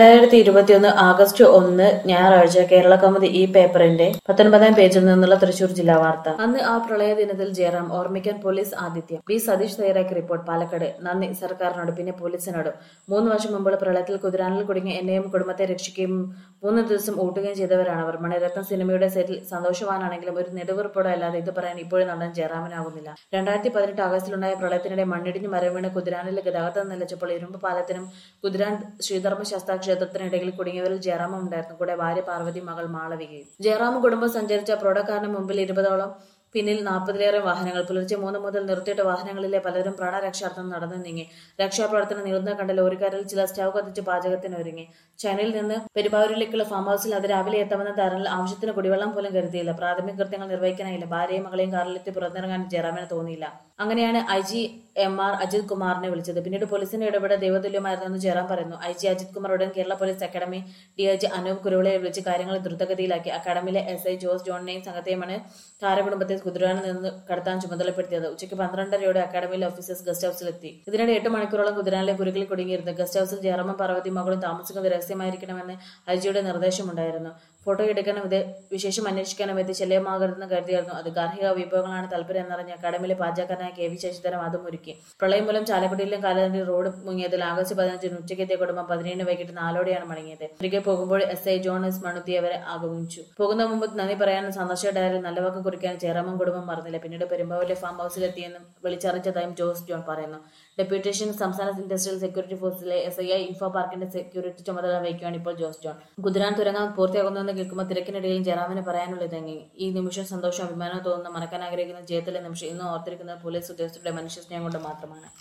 രണ്ടായിരത്തി ഇരുപത്തിയൊന്ന് ആഗസ്റ്റ് ഒന്ന് ഞായറാഴ്ച കേരള കൗമുദി ഈ പേപ്പറിന്റെ പത്തൊൻപതാം പേജിൽ നിന്നുള്ള തൃശൂർ ജില്ലാ വാർത്ത അന്ന് ആ പ്രളയ ദിനത്തിൽ ജയറാം ഓർമ്മിക്കാൻ പോലീസ് ആതിഥ്യം ബി സതീഷ് തയ്യാറാക്കിയ റിപ്പോർട്ട് പാലക്കാട് നന്ദി സർക്കാരിനോട് പിന്നെ പോലീസിനോടും മൂന്ന് വർഷം മുമ്പുള്ള പ്രളയത്തിൽ കുതിരാനിൽ കുടുങ്ങിയ എന്നെയും കുടുംബത്തെ രക്ഷിക്കുകയും മൂന്ന് ദിവസം ഊട്ടുകയും ചെയ്തവരാണ് അവർ മണിരത്നം സിനിമയുടെ സെറ്റിൽ സന്തോഷവാനാണെങ്കിലും ഒരു നെടുവീർപ്പോടെ അല്ലാതെ ഇത് പറയാൻ ഇപ്പോഴും നടൻ ജയറാമിനാവുന്നില്ല രണ്ടായിരത്തി പതിനെട്ട് ആഗസ്റ്റിലുണ്ടായ പ്രളയത്തിനിടെ മണ്ണിടിഞ്ഞ് മരം വീണ് കുതിരാനിലെ ഗതാഗതം നിലച്ചപ്പോൾ ഇരുമ്പ് പാലത്തിനും കുതിരാൻ ശ്രീധർമ്മ ശാസ്താ ക്ഷേത്രത്തിനിടയിൽ കുടുങ്ങിയവരിൽ ജയറാമും ഉണ്ടായിരുന്നു കൂടെ ഭാര്യ പാർവതി മകൾ മാളവികയും ജയറാം കുടുംബം സഞ്ചരിച്ച പ്രോഡക്കാരന് മുമ്പിൽ ഇരുപതോളം പിന്നിൽ നാൽപ്പതിലേറെ വാഹനങ്ങൾ പുലർച്ചെ മൂന്ന് മുതൽ നിർത്തിയിട്ട വാഹനങ്ങളിലെ പലരും പ്രാണരക്ഷാർത്ഥം നടന്നു നീങ്ങി രക്ഷാപ്രവർത്തനം നീളുന്ന കണ്ട ലോറിക്കാരിൽ ചില സ്റ്റവ് കത്തിച്ച് പാചകത്തിന് ഒരുങ്ങി ചൈനയിൽ നിന്ന് പെരുമ്പാവൂരിലേക്കുള്ള ഫാം ഹൌസിൽ അത് രാവിലെ എത്താമെന്ന ധാരണയിൽ ആവശ്യത്തിന് കുടിവെള്ളം പോലും കരുതിയില്ല പ്രാഥമിക കൃത്യങ്ങൾ നിർവഹിക്കാനായില്ല ഭാര്യയും മകളെയും കാറിലെത്തി പുറത്തിറങ്ങാൻ ജയറാമിന് തോന്നിയില്ല അങ്ങനെയാണ് I G M R Ajith കുമാറിനെ വിളിച്ചത് പിന്നീട് പോലീസിന്റെ ഇടപെടൽ ദൈവതുല്യമായിരുന്നെന്ന് ജയറാം പറയുന്നു ഐ ജി അജിത് കുമാർ ഉടൻ Kerala police academy D I G Anoop കുരുവിളയെ വിളിച്ച് കാര്യങ്ങൾ ദ്രുതഗതിയിലാക്കി അക്കാദമിയിലെ എസ് ഐ ജോസ് ജോണിനെയും സംഘത്തെയുമാണ് താരകുടുംബത്തെ കുതിരാനിൽ നിന്ന് കടത്താൻ ചുമതലപ്പെടുത്തിയത് ഉച്ചയ്ക്ക് പന്ത്രണ്ടരയോടെ അക്കാദമിയിലെ ഓഫീസേഴ്സ് ഗസ്റ്റ് ഹൌസിലെത്തി ഇതിനിടെ എട്ട് മണിക്കൂറോളം കുതിരാനിലെ കുരുക്കിൽ കുടുങ്ങിയിരുന്നു ഗസ്റ്റ് ഹൌസിൽ ജയറാമും പാർവതി മകളും താമസിക്കുന്നത് രഹസ്യമായിരിക്കണമെന്ന് ഐ ജിയുടെ നിർദ്ദേശമുണ്ടായിരുന്നു ഫോട്ടോ എടുക്കാനും ഇത് വിശേഷം അന്വേഷിക്കാനും എത്തി ശല്യമാകരുതെന്ന് കരുതിയായിരുന്നു അത് ഗാർഹിക വിഭവങ്ങളാണ് താല്പര്യം എന്നറിഞ്ഞ അക്കാദമിയിലെ പാചകക്കാരനായ കെ വി ശശിധരൻ അതും ഒരുക്കി പ്രളയം മൂലം ചാലക്കുടിയിലും കാലത്തിന്റെ റോഡ് മുങ്ങിയതിൽ ആഗസ്റ്റ് പതിനഞ്ചിന് ഉച്ചയ്ക്കെത്തിയ കുടുംബം പതിനേഴിന് വൈകിട്ട് നാലോടെയാണ് മടങ്ങിയത് തിരികെ പോകുമ്പോൾ S I John S Mannuthy അവരെ ആഗമിച്ചു പോകുന്ന മുമ്പ് നന്ദി പറയാനും സന്ദർശക ഡയറിൽ നല്ല വാക്ക് കുറിക്കാൻ ചേരാമൻ കുടുംബം മറന്നില്ല പിന്നീട് പെരുമ്പാവൂരിലെ ഫാം ഹൌസിലെത്തിയെന്നും വിളിച്ചറിയിച്ചതായും ജോസ് ജോൺ പറയുന്നു ഡെപ്യൂട്ടേഷൻ സംസ്ഥാന ഇൻഡസ്ട്രിയൽ സെക്യൂരിറ്റി ഫോഴ്സിലെ എസ് ഐ ഐ ഇൻഫോ പാർക്കിന്റെ സെക്യൂരിറ്റി ചുമതല വഹിക്കുകയാണ് ഇപ്പോൾ ജോസ് ജോൺ കുതിരാൻ തുരങ്കം പൂർത്തിയാകുന്നുവെന്ന് കേൾക്കുമ്പോൾ തിരക്കിനിടയിൽ ജയറാമിന് പറയാനുള്ളത് എങ്ങനെ ഈ നിമിഷം സന്തോഷം അഭിമാനം തോന്നുന്ന മറക്കാൻ ആഗ്രഹിക്കുന്ന ജയത്തിലെ നിമിഷം ഇന്നും ഓർത്തിരിക്കുന്നത് പോലീസ് ഉദ്യോഗസ്ഥരുടെ മനുഷ്യ സ്നേഹം കൊണ്ട് മാത്രമാണ്